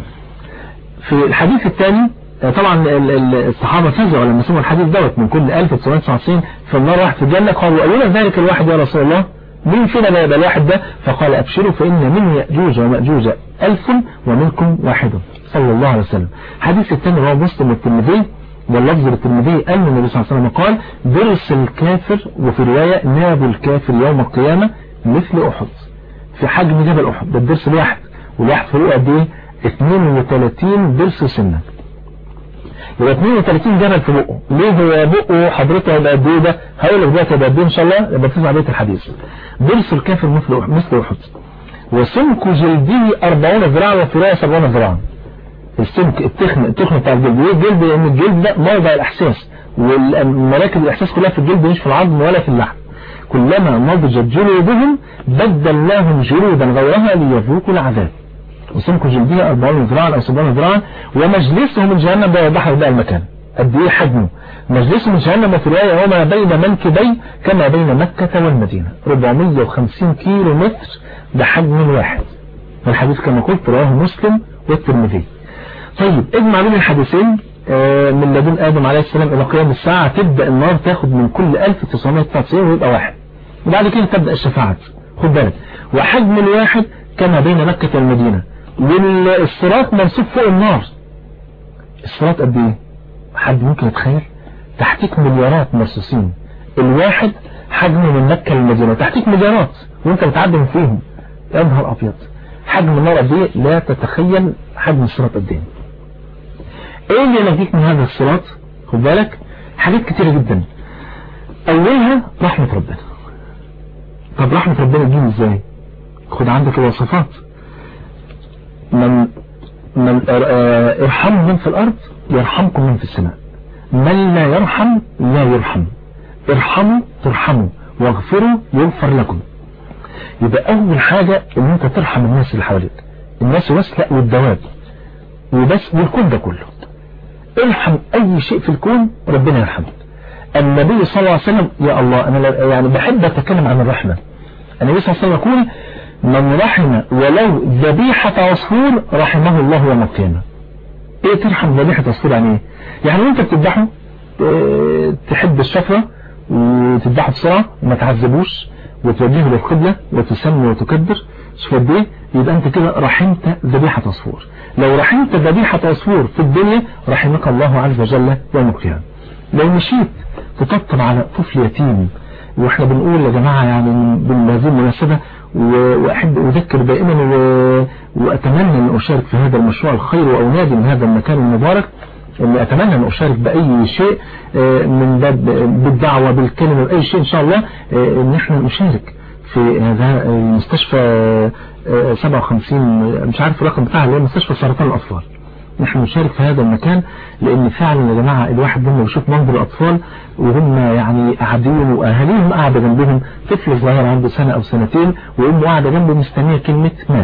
في الحديث الثاني طبعا الصحابة فزعوا لما سمعوا الحديث دوت من كل 1999 في النار واحد في الجنة قالوا أينا ذلك الواحد يا رسول الله مين فينا لا يبقى الواحد ده فقال أبشروا فإن من يأجوج ومأجوج ألف ومنكم واحد صلى الله عليه وسلم حديث الثاني رواه مسلم والترمذي واللفظ للترمذي أن النبي صلى الله عليه وسلم قال درس الكافر وفي رواية ناب الكافر يوم القيامة مثل أحد في حجم جبل أحد ده الدرس الواحد والواحد فوق قد ايه 32 درس سنة يبقى 32 جبل في بقه ليه هو بقه حضرته هيبقى قد ايه ده هقول لك دلوقتي هيبقى قد ايه ان شاء الله يبقى تسمع بيت الحديث درس الكافر مثل أحد مثل أحد وسمك جلده 40 ذراعا وفي رواية 70 ذراعا السمك التخن التخن بتاع الجلد ليه الجلد لان الجلد ده موضع الاحساس والمراكز الاحساس كلها في الجلد مش في العظم ولا في اللحم كلما نضجت جلودهم بدلناهم جلودا غيرها ليذوقوا العذاب وسمك جلدها 40 ذراعا او 70 ذراعا ومجلسهم من جهنم ده يوضح ده المكان قد ايه حجمه مجلسهم من جهنم في روايه وما بين منكبي كما بين مكة والمدينة 450 كيلو متر ده حجم واحد والحديث كما قلت رواه مسلم والترمذي طيب اجمع بين الحديثين من لدن آدم عليه السلام إلى قيام الساعة تبدأ النار تاخد من كل 1999 ويبقى واحد وبعد كده تبدأ الشفاعات خد بالك وحجم الواحد كما بين مكة والمدينة والصراط منصوب فوق النار الصراط قد ايه حد ممكن يتخيل تحتيك مليارات مرصوصين الواحد حجمه من مكة للمدينة تحتيك مليارات وانت بتعدم فيهم يا نهار ابيض حجم النار قد ايه لا تتخيل حجم الصراط قد ايه ايه اللي ينجيك من هذا الصراط خد بالك حاجات كتيرة جدا اولها رحمة ربنا طب رحمة ربنا تجيب ازاي خد عندك الوصفات من من ارحموا من في الارض يرحمكم من في السماء من لا يرحم لا يرحم ارحموا ترحموا واغفروا يغفر لكم يبقى اول حاجة ان انت ترحم الناس اللي حواليك الناس بس لا والدواب وبس والكون ده كله ارحم اي شيء في الكون ربنا يرحمك النبي صلى الله عليه وسلم يا الله انا يعني بحب اتكلم عن الرحمة النبي صلى الله عليه وسلم يقول من رحم ولو ذبيحة عصفور رحمه الله يوم القيامة ايه ترحم ذبيحة عصفور يعني ايه يعني وانت بتذبحه اه تحب الشفرة وتذبحه بسرعة وما تعذبوش وتوجهه للقبلة وتسمي وتكبر شوف قد ايه يبقى انت كده رحمت ذبيحة عصفور لو رحمت ذبيحة عصفور في الدنيا رحمك الله عز وجل يوم القيامة لو مشيت تطبطب على طفل يتيم واحنا بنقول يا جماعة يعني بهذه المناسبة واحب اذكر دائما واتمنى ان اشارك في هذا المشروع الخير واونادي من هذا المكان المبارك اني اتمنى ان اشارك باي شيء من باب بالدعوة بالكلمة باي شيء ان شاء الله ان احنا نشارك في هذا المستشفى 57 مش عارف الرقم بتاعها اللي هي مستشفى سرطان الاطفال نحن نشارك في هذا المكان لان فعلا يا جماعة الواحد لما بيشوف منظر الاطفال وهم يعني قاعدين واهاليهم قاعدة جنبهم طفل صغير عنده سنة او سنتين وامه قاعدة جنبه مستنية كلمة مات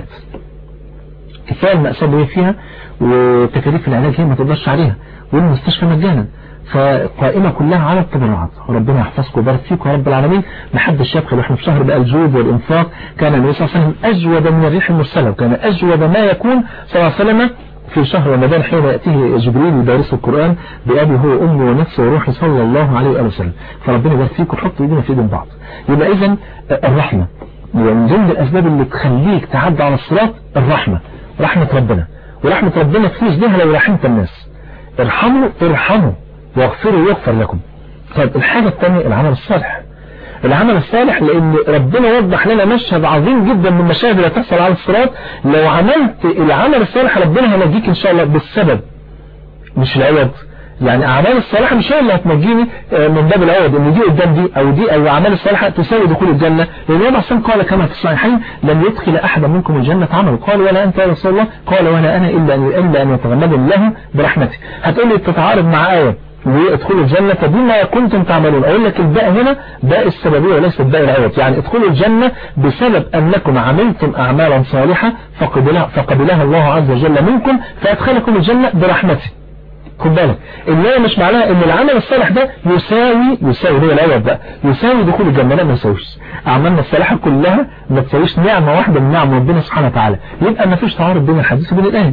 كفاية المأساة اللي هي فيها وتكاليف العلاج هي ما تقدرش عليها والمستشفى مجانا فقائمة كلها على التبرعات ربنا يحفظكم ويبارك فيكم يا رب العالمين ما حدش يبخل واحنا في شهر بقى الجود والانفاق كان النبي صلى الله عليه وسلم اجود من الريح المرسله وكان اجود ما يكون صلى الله عليه وسلم في شهر رمضان حين يأتيه جبريل يدرس القرآن بأبي هو أمي ونفسي وروحي صلى الله عليه وآله وسلم فربنا يبارك فيكم حطوا ايدينا في ايدين بعض يبقى إذا الرحمة ومن ضمن الأسباب اللي تخليك تعدي على الصراط الرحمة رحمة ربنا ورحمة ربنا تفوز بها لو رحمت الناس ارحموا ارحموا واغفروا يغفر لكم طيب الحاجة الثانية العمل الصالح العمل الصالح لان ربنا وضح لنا مشهد عظيم جدا من المشاهد اللي هتحصل على الصراط لو عملت العمل الصالح ربنا هينجيك ان شاء الله بالسبب مش العوض يعني اعمال الصالحة مش هي اللي هتنجيني من باب العوض ان دي قدام دي او دي او اعمال الصالحة تساوي دخول الجنة لان النبي عليه قال كما في الصحيحين لن يدخل احد منكم الجنة عمل قال ولا انت يا رسول الله قال ولا انا الا ان الا ان يتغمد الله برحمته هتقول لي تتعارض مع ايه وادخلوا الجنة بما كنتم تعملون اقول لك الباء هنا باء السببية وليس باء العوض يعني ادخلوا الجنة بسبب انكم عملتم اعمالا صالحة فقبلها, فقبلها الله عز وجل منكم فادخلكم الجنة برحمته خد بالك ان مش معناها ان العمل الصالح ده يساوي يساوي هو العوض بقى يساوي دخول الجنة لا ما يساويش اعمالنا الصالحة كلها ما تساويش نعمة واحدة من نعم ربنا سبحانه وتعالى يبقى ما فيش تعارض بين الحديث وبين الايه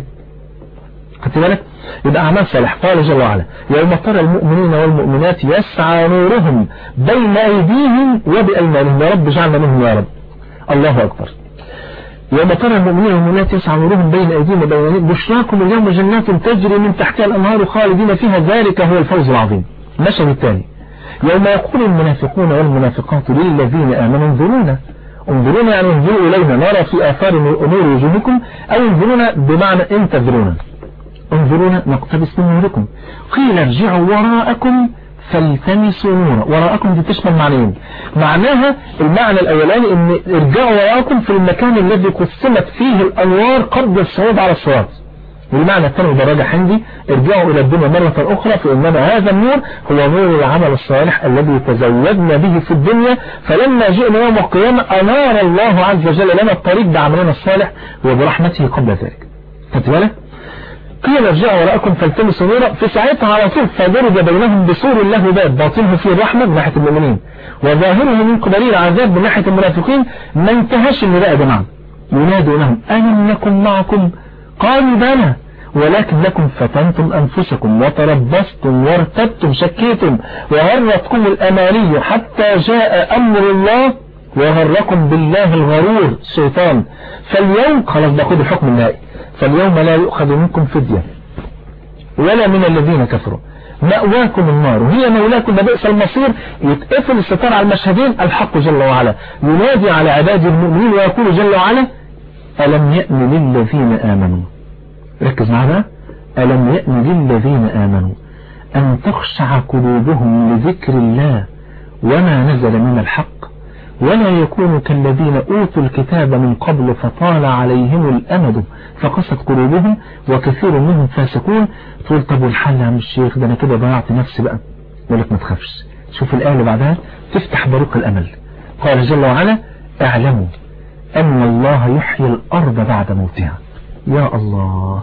خدت بالك يبقى أعمال صالح قال جل وعلا يوم ترى المؤمنين والمؤمنات يسعى نورهم بين أيديهم وبأيمانهم يا رب جعلنا منهم يا رب الله أكبر يوم ترى المؤمنين والمؤمنات يسعى نورهم بين أيديهم وبين أيمانهم بشراكم اليوم جنات تجري من تحتها الأنهار خالدين فيها ذلك هو الفوز العظيم المشهد الثاني يوم يقول المنافقون والمنافقات للذين آمنوا انظرونا انظرونا يعني انظروا إلينا نرى في آثار نور وجوهكم أو انظرونا بمعنى انتظرونا انظرونا نقتبس من نوركم قيل ارجعوا وراءكم فالتمسوا نورا وراءكم دي تشمل معنيين معناها المعنى الاولاني ان ارجعوا وراءكم في المكان الذي قسمت فيه الانوار قبل الصعود على الصراط والمعنى الثاني ده راجع عندي ارجعوا الى الدنيا مرة اخرى فانما هذا النور هو نور العمل الصالح الذي تزودنا به في الدنيا فلما جئنا يوم القيامة انار الله عز وجل لنا الطريق بعملنا الصالح وبرحمته قبل ذلك خدت بالك قيل ارجعوا وراءكم فالتمسوا نورا في ساعتها على طول فضرب بينهم بسور له باب باطنه فيه الرحمة من ناحية المؤمنين وظاهره من قبلي العذاب من ناحية المنافقين ما انتهاش النداء يا جماعة ينادوا لهم ألم نكن معكم قالوا بلى ولكن لكم فتنتم أنفسكم وتربصتم وارتبتم شكيتم وغرتكم الأماني حتى جاء أمر الله وغركم بالله الغرور الشيطان فاليوم خلاص باخد الحكم النهائي فاليوم لا يؤخذ منكم فدية ولا من الذين كفروا مأواكم النار وهي مولاكم بئس المصير يتقفل الستار على المشهدين الحق جل وعلا ينادي على عباده المؤمنين ويقول جل وعلا ألم يأن للذين آمنوا ركز معنا ألم يأن للذين آمنوا أن تخشع قلوبهم لذكر الله وما نزل من الحق ولا يكونوا كالذين أوتوا الكتاب من قبل فطال عليهم الأمد فقست قلوبهم وكثير منهم فاسقون تقول طب والحل يا عم الشيخ ده أنا كده ضيعت نفسي بقى يقول لك ما تخافش شوف الآية اللي بعدها تفتح باروق الأمل قال جل وعلا اعلموا أن الله يحيي الأرض بعد موتها يا الله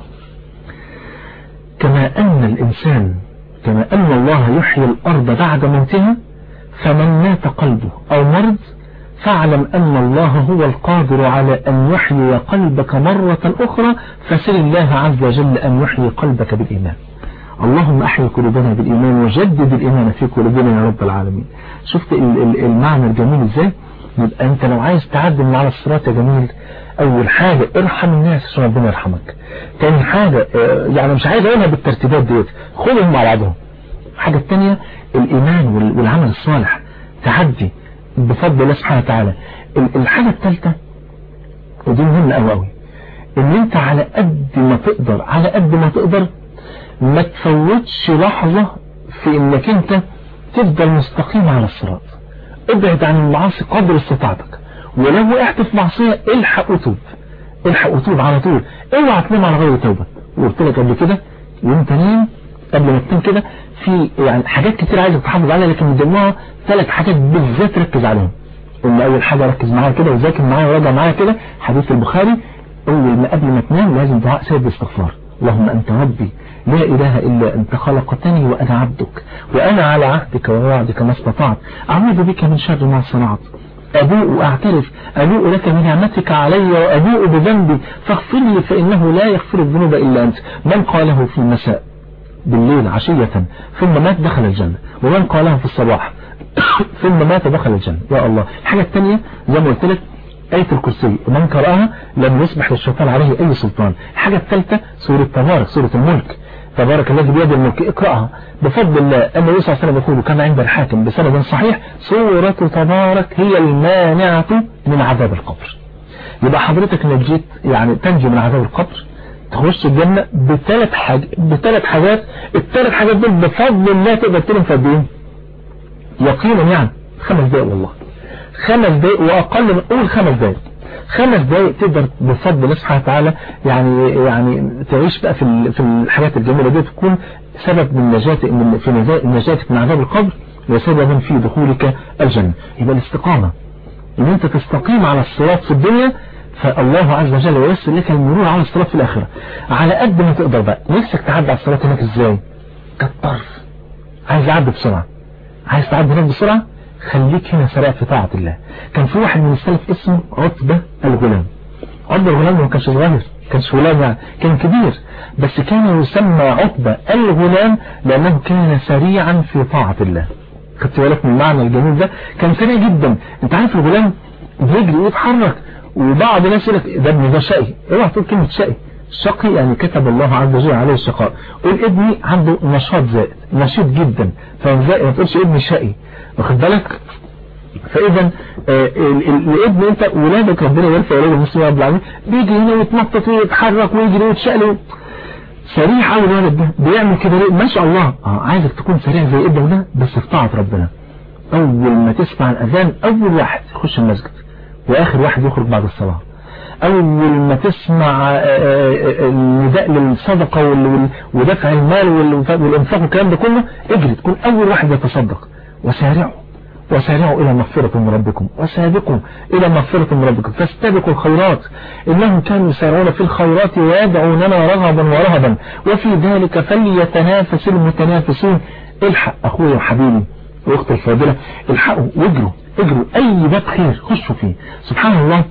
كما أن الإنسان كما أن الله يحيي الأرض بعد موتها فمن مات قلبه أو مرض فاعلم أن الله هو القادر على أن يحيي قلبك مرة أخرى فسل الله عز وجل أن يحيي قلبك بالإيمان اللهم أحيي قلوبنا بالإيمان وجدد الإيمان في قلوبنا يا رب العالمين شفت المعنى الجميل إزاي يبقى أنت لو عايز تعدي من على الصراط يا جميل أول حاجة ارحم الناس عشان ربنا يرحمك تاني حاجة يعني مش عايز أقولها بالترتيبات ديت خدهم مع بعضهم الحاجة التانية الإيمان والعمل الصالح تعدي بفضل الله سبحانه وتعالى الحاجة الثالثة ودي مهمة قوي قوي ان انت على قد ما تقدر على قد ما تقدر ما تفوتش لحظة في انك انت تفضل مستقيم على الصراط ابعد عن المعاصي قدر استطاعتك ولو وقعت في معصية الحق وتوب الحق وتوب على طول اوعى تنام على غير توبة وقلت لك قبل كده وانت نايم قبل ما تنام كده في يعني حاجات كتير عايزك تحافظ عليها لكن من ضمنها ثلاث حاجات بالذات ركز عليهم قلنا اول حاجة ركز معايا كده وذاكر معايا وراجع معايا كده حديث البخاري اول ما قبل ما تنام لازم دعاء سيد الاستغفار اللهم انت ربي لا اله الا انت خلقتني وانا عبدك وانا على عهدك ووعدك ما استطعت اعوذ بك من شر ما صنعت أبوء وأعترف أبوء لك بنعمتك علي وأبوء بذنبي فاغفر لي فإنه لا يغفر الذنوب إلا أنت من قاله في المساء بالليل عشية ثم مات دخل الجنة ومن قاله في الصباح ثم مات دخل الجنة يا الله الحاجة الثانية زي ما قلت لك آية الكرسي ومن قرأها لم يصبح للشيطان عليه أي سلطان الحاجة الثالثة سورة تبارك سورة الملك تبارك الذي بيد الملك اقرأها بفضل الله النبي صلى الله عليه وسلم يقول كما عند الحاكم بسند صحيح سورة تبارك هي المانعة من عذاب القبر يبقى حضرتك نجيت يعني تنجو من عذاب القبر تخش الجنة بثلاث حاجات بثلاث حاجات الثلاث حاجات دول بفضل الله تقدر تلهم في قد ايه يقينا يعني خمس دقايق والله خمس دقايق واقل من قول خمس دقايق خمس دقايق تقدر بفضل الله سبحانه وتعالى يعني يعني تعيش بقى في في الحاجات الجميلة دي تكون سبب من نجاة من في نجاتك من عذاب القبر وسببا في دخولك الجنة يبقى الاستقامة ان انت تستقيم على الصراط في الدنيا فالله عز وجل ييسر لك المرور على الصراط في الآخرة على قد ما تقدر بقى نفسك تعدي على الصراط هناك ازاي كالطرف عايز يعدي بسرعة عايز تعدي هناك بسرعة خليك هنا سريع في طاعة الله كان في واحد من السلف اسمه عتبة الغلام عتبة الغلام ما كانش صغير كانش غلام يعني كان كبير بس كان يسمى عتبة الغلام لأنه كان سريعا في طاعة الله خدت بالك من المعنى الجميل ده كان سريع جدا انت عارف الغلام بيجري ويتحرك وبعض الناس يقول لك ده ابني ده شقي اوعى تقول كلمة شقي شقي يعني كتب الله عز وجل عليه الشقاء قول ابني عنده نشاط زائد نشيط جدا فزائد ما تقولش ابني شقي واخد بالك فاذا الابن انت ولادك ربنا يرفع ولاد المسلمين رب العالمين بيجي هنا ويتنطط ويتحرك ويجري ويتشقلب سريع قوي الولد ده بيعمل كده ليه ما شاء الله اه عايزك تكون سريع زي ابنك ده بس في طاعه ربنا اول ما تسمع الاذان اول واحد يخش المسجد واخر واحد يخرج بعد الصلاه اول ما تسمع النداء للصدقه ودفع المال والانفاق والكلام ده كله اجري تكون اول واحد يتصدق وسارعوا وسارعوا إلى مغفرة من ربكم وسابقوا إلى مغفرة من ربكم فاستبقوا الخيرات إنهم كانوا يسارعون في الخيرات ويدعوننا رغبا ورهبا وفي ذلك فليتنافس المتنافسون الحق أخويا وحبيبي وأختي الفاضلة الحقوا واجروا اجروا أي باب خير خشوا فيه سبحان الله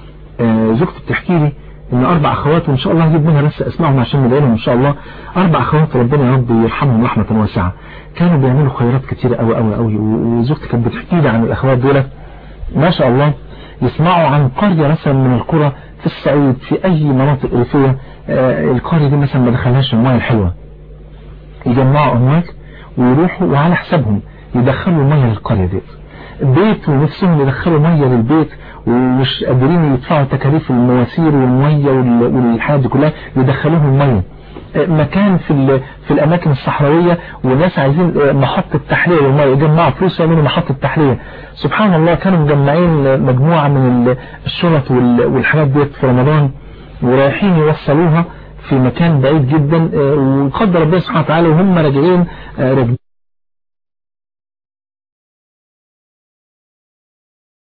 آه زوجتي بتحكي لي ان اربع اخوات وان شاء الله هجيب منها بس اسمعهم عشان ندعي ان شاء الله اربع اخوات ربنا يا رب يرحمهم رحمه واسعه كانوا بيعملوا خيرات كتيره قوي قوي قوي وزوجتي كانت بتحكي لي عن الاخوات دول ما شاء الله يسمعوا عن قريه مثلا من القرى في الصعيد في اي مناطق ريفيه آه القريه دي مثلا ما دخلهاش الميه الحلوه يجمعوا امواج ويروحوا وعلى حسابهم يدخلوا الميه للقريه دي بيت ونفسهم يدخلوا مية للبيت ومش قادرين يدفعوا تكاليف المواسير والمية وال- والحاجات دي كلها يدخلوهم مية مكان في ال- في الاماكن الصحراويه وناس عايزين محطه تحليه للميه يجمعوا فلوس يعملوا محطه تحليه سبحان الله كانوا مجمعين مجموعه من ال- الشرط وال- والحاجات ديت في رمضان ورايحين يوصلوها في مكان بعيد جدا آه، وقدر ربنا سبحانه وتعالى وهم راجعين آه، راجعين